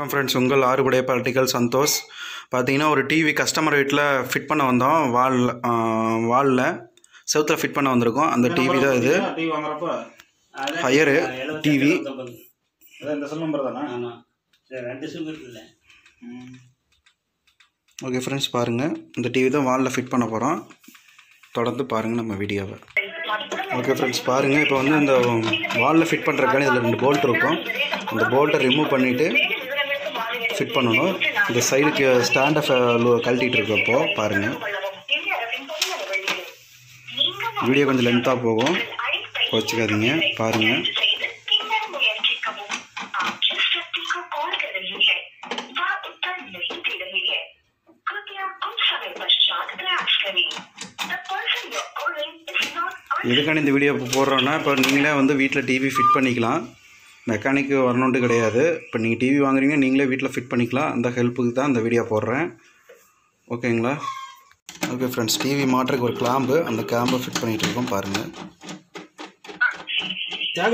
வணக்கம் ஃப்ரெண்ட்ஸ் உங்கள் ஆறுபடைய பார்ட்டிக்கல் சந்தோஷ் பார்த்தீங்கன்னா ஒரு டிவி கஸ்டமர் வீட்டில் ஃபிட் பண்ண வந்தோம் வாலில் வாலில் செவுத்தில் ஃபிட் பண்ண வந்திருக்கோம் அந்த டிவி தான் இது டிவி வாங்குறப்ப ஹையரு டிவி அதான் இந்த செல் நம்பர் தானே ஆமாம் சரி ரெண்டு சிம் இருக்குல்ல ஓகே ஃப்ரெண்ட்ஸ் பாருங்கள் இந்த டிவி தான் வாலில் ஃபிட் பண்ண போகிறோம் தொடர்ந்து பாருங்கள் நம்ம வீடியோவை ஓகே ஃப்ரெண்ட்ஸ் பாருங்கள் இப்போ வந்து இந்த வாலில் ஃபிட் பண்ணுறதுக்கான இதில் ரெண்டு போல்ட் இருக்கும் அந்த போல்ட்டை ரிமூவ் பண்ணிவிட்டு ஃபிட் பண்ணணும் இந்த சைடுக்கு ஸ்டாண்டை கழட்டிகிட்டு இருக்கப்போ பாருங்கள் வீடியோ கொஞ்சம் லென்த்தாக போகும் வச்சுக்காதீங்க பாருங்கள் எதுக்கான இந்த வீடியோ இப்போ போடுறோன்னா இப்போ நீங்களே வந்து வீட்டில் டிவி ஃபிட் பண்ணிக்கலாம் மெக்கானிக்கு வரணுன்ட்டு கிடையாது இப்போ நீங்கள் டிவி வாங்குறீங்க நீங்களே வீட்டில் ஃபிட் பண்ணிக்கலாம் அந்த ஹெல்ப்புக்கு தான் இந்த வீடியோ போடுறேன் ஓகேங்களா ஓகே ஃப்ரெண்ட்ஸ் டிவி மாட்டுறதுக்கு ஒரு கிளாம்பு அந்த கிளாம்பை ஃபிட் பண்ணிகிட்டு இருக்கோம் பாருங்கள் தியாக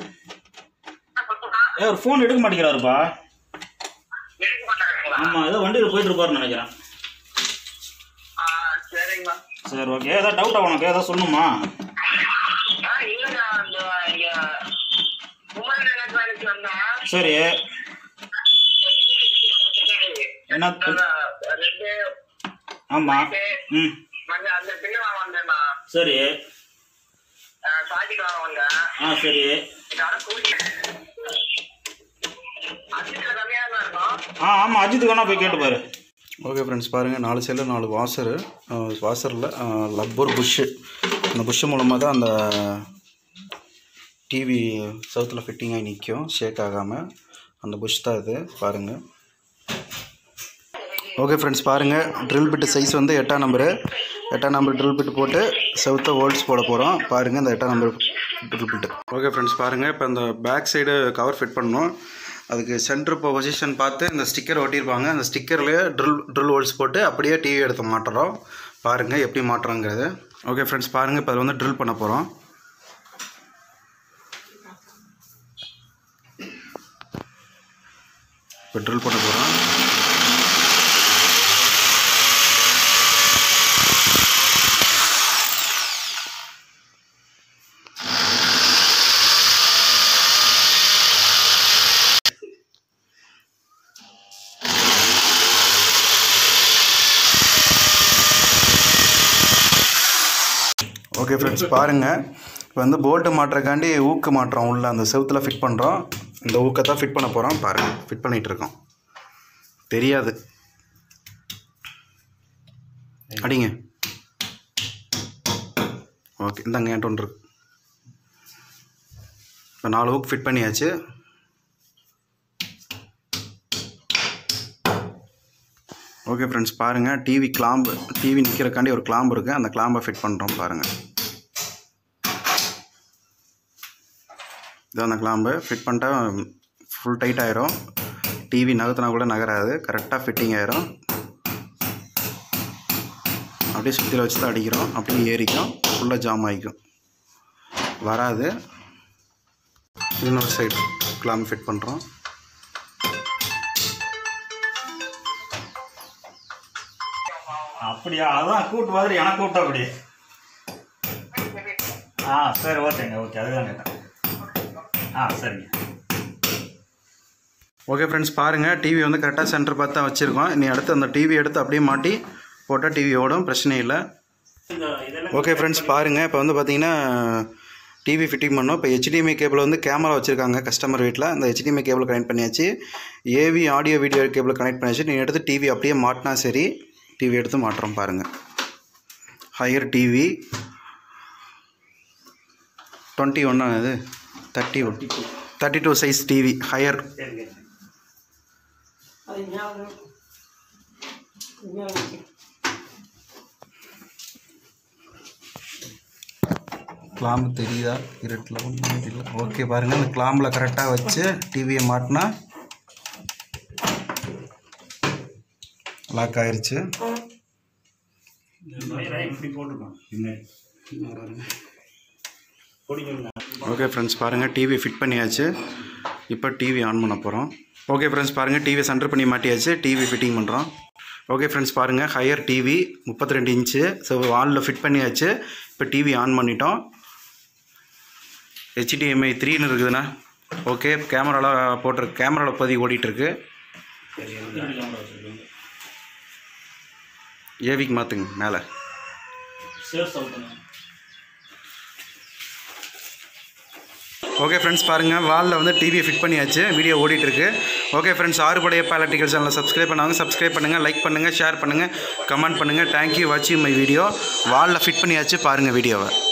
ஏ ஒரு ஃபோன் எடுக்க மாட்டேங்கிறாருப்பா ஆமாம் ஏதோ வண்டியில் போயிட்டு இருப்பாருன்னு நினைக்கிறேன் சரிங்கண்ணா சரி ஓகே ஏதாவது டவுட்டா உனக்கு ஏதாவது சொல்லணுமா ஆ இல்லைண்ணா அந்த இங்க உமன் எலக்ட்ரானிக்ஸ் வந்தேன் சரி என்ன ரெண்டு ஆமாம் ம் மஞ்ச அந்த பின்ன வாங்க வந்தேண்ணா சரி சாக்கிட்டு வாங்க வந்தேன் ஆ சரி யாரும் கூட்டி அஞ்சுல கம்மியாக தான் இருக்கும் ஆ ஆமாம் அஜித்துக்கு வேணா போய் கேட்டு பாரு ஓகே ஃப்ரெண்ட்ஸ் பாருங்கள் நாலு சைடில் நாலு வாசரு வாசரில் லப்பர் புஷ்ஷு அந்த புஷ்ஷு மூலமாக தான் அந்த டிவி சவுத்தில் ஃபிட்டிங் ஆகி நிற்கும் ஷேக் ஆகாமல் அந்த புஷ் தான் இது பாருங்கள் ஓகே ஃப்ரெண்ட்ஸ் பாருங்கள் ட்ரில் பிட்டு சைஸ் வந்து எட்டாம் நம்பரு எட்டாம் நம்பர் ட்ரில் பிட்டு போட்டு செவுத்த ஹோல்ஸ் போட போகிறோம் பாருங்கள் இந்த எட்டாம் number drill bit okay friends பாருங்கள் இப்போ இந்த பேக் சைடு கவர் ஃபிட் பண்ணணும் அதுக்கு சென்டர் பொசிஷன் பார்த்து இந்த ஸ்டிக்கர் ஒட்டியிருப்பாங்க அந்த ஸ்டிக்கர்லேயே ட்ரில் ட்ரில் ஹோல்ஸ் போட்டு அப்படியே டிவி எடுத்து மாட்டுறோம் பாருங்கள் எப்படி மாட்டுறோங்கிறது ஓகே ஃப்ரெண்ட்ஸ் பாருங்கள் இப்போ அதில் வந்து ட்ரில் பண்ண போகிறோம் இப்போ ட்ரில் பண்ண போகிறோம் ஓகே ஃப்ரெண்ட்ஸ் பாருங்கள் இப்போ வந்து போல்ட்டு மாட்டுறக்காண்டி ஊக்கு மாட்டுறோம் உள்ள அந்த செவுத்தில் ஃபிட் பண்ணுறோம் இந்த ஊக்கை தான் ஃபிட் பண்ண போகிறோம் பாருங்கள் ஃபிட் பண்ணிகிட்டு இருக்கோம் தெரியாது அடிங்க ஓகே இந்தாங்க என்கிட்ட ஒன்று இருக்கு இப்போ நாலு ஊக்கு ஃபிட் பண்ணியாச்சு ஓகே ஃப்ரெண்ட்ஸ் பாருங்கள் டிவி கிளாம்பு டிவி நிற்கிறக்காண்டி ஒரு கிளாம்பு இருக்குது அந்த கிளாம்பை ஃபிட் பண்ணுறோம் பாருங்கள் இது அந்த கிளாம்பு ஃபிட் பண்ணிட்டா ஃபுல் டைட் ஆயிரும் டிவி நகர்த்தினா கூட நகராது கரெக்டாக ஃபிட்டிங் ஆயிரும் அப்படியே சுற்றில வச்சு தான் அடிக்கிறோம் அப்படியே ஏறிக்கும் ஃபுல்லாக ஜாம் ஆகிக்கும் வராது இன்னொரு சைடு கிளாம்பு ஃபிட் பண்ணுறோம் அப்படியா அதான் கூட்டு மாதிரி எனக்கு கூப்பிட்டா அப்படி ஆ சரி ஓகேங்க ஓகே அதுதான் கேட்டேன் ஆ சரிங்க ஓகே ஃப்ரெண்ட்ஸ் பாருங்கள் டிவி வந்து கரெக்டாக சென்டர் பார்த்து தான் வச்சுருக்கோம் நீ அடுத்து அந்த டிவி எடுத்து அப்படியே மாட்டி போட்டால் டிவி ஓடும் பிரச்சனை இல்லை இந்த இதெல்லாம் ஓகே ஃப்ரெண்ட்ஸ் பாருங்கள் இப்போ வந்து பார்த்தீங்கன்னா டிவி ஃபிட்டிங் பண்ணோம் இப்போ HDMI கேபிள் வந்து கேமரா வச்சுருக்காங்க கஸ்டமர் வீட்டில் அந்த HDMI கேபிள் கனெக்ட் பண்ணியாச்சு AV audio video cable connect பண்ணியாச்சு நீங்கள் எடுத்து டிவி அப்படியே மாட்டினா சரி டிவி எடுத்து மாட்டுறோம் பாருங்கள் ஹையர் டிவி டுவெண்ட்டி ஒன்னா இது thirty one thirty two size TV Haier சரிங்க கிளாம்பு தெரியுதா இருட்டில் ஒன்றும் தெரியல ஓகே பாருங்கள் இந்த கிளாம்பில் கரெக்டாக வச்சு டிவியை மாட்டினா லாக் ஆயிருச்சு இப்படி போட்டுருக்கோம் பின்னாடி பிடிக்கல ஓகே ஃப்ரெண்ட்ஸ் பாருங்கள் டிவி ஃபிட் பண்ணியாச்சு இப்போ டிவி ஆன் பண்ண போகிறோம் ஓகே ஃப்ரெண்ட்ஸ் பாருங்கள் டிவி சென்டர் பண்ணி மாட்டியாச்சு டிவி ஃபிட்டிங் பண்ணுறோம் ஓகே ஃப்ரெண்ட்ஸ் பாருங்கள் ஹையர் டிவி முப்பத்தி ரெண்டு இன்ச்சு ஸோ வாலில் ஃபிட் பண்ணியாச்சு இப்போ டிவி ஆன் பண்ணிட்டோம் ஹெச்டிஎம்ஐ த்ரீன்னு இருக்குதுண்ணா ஓகே கேமராவில் போட்டிருக்கு கேமராவில் பதிவு ஓடிட்டுருக்கு ஏவிக்கு மாற்றுங்க மேலே சேர் சொல்லுங்க ஓகே ஃப்ரெண்ட்ஸ் பாருங்கள் வாலில் வந்து டிவியை ஃபிட் பண்ணியாச்சு வீடியோ ஓடிட்டுருக்கு ஓகே ஃப்ரெண்ட்ஸ் ஆறுபடைய பாலட்டிக்கல் சேனலை சப்ஸ்கிரைப் பண்ணாங்க சப்ஸ்கிரைப் பண்ணுங்கள் லைக் பண்ணுங்கள் ஷேர் பண்ணுங்கள் கமெண்ட் பண்ணுங்கள் தேங்க்யூ வாட்சிங் மை வீடியோ வாலில் ஃபிட் பண்ணியாச்சு பாருங்கள் வீடியோவை